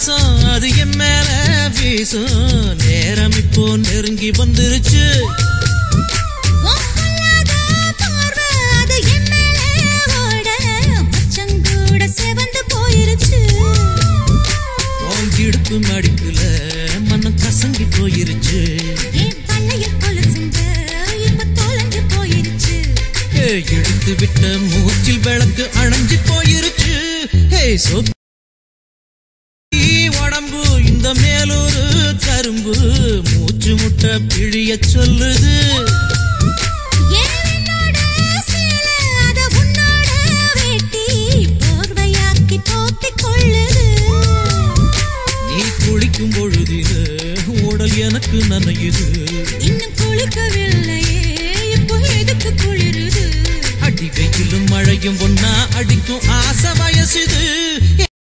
வாசம் அது என் மேல வீசும் நேரம் இப்போ நெருங்கி வந்துருச்சு உன் பொல்லாத பார்வை அது என் மேலே ஓட, மச்சங்கூட சிவந்து போயிருச்சு உன் இடுப்பு மடிப்புல மனம் கசங்கி போயிருச்சு என் பல்லைய கொலுசுங்க இப்ப தொலைஞ்சு போயிருச்சு ஏ, எடுத்து விட்ட மூச்சில் விளக்கு அணைஞ்சு போயிருச்சு ஹே சொப்பி உடம்பு இந்த மேலூரு கரும்பு மூச்சு முட்டை பிழிய சொல்லுது ஏன் என்னோட சேலை, அத உன்னோட வேட்டி, போர்வையாக்கி போத்திக் கொள்ளுது. நீ குளிக்கும் பொழுதில உடல் எனக்கு நனையுது இன்னும் குளிக்கவில்லையே, இப்போ எதுக்கு குளிருது அடி வெயிலும் மழையும் ஒன்னா அடிக்கும் ஆசை வயசுது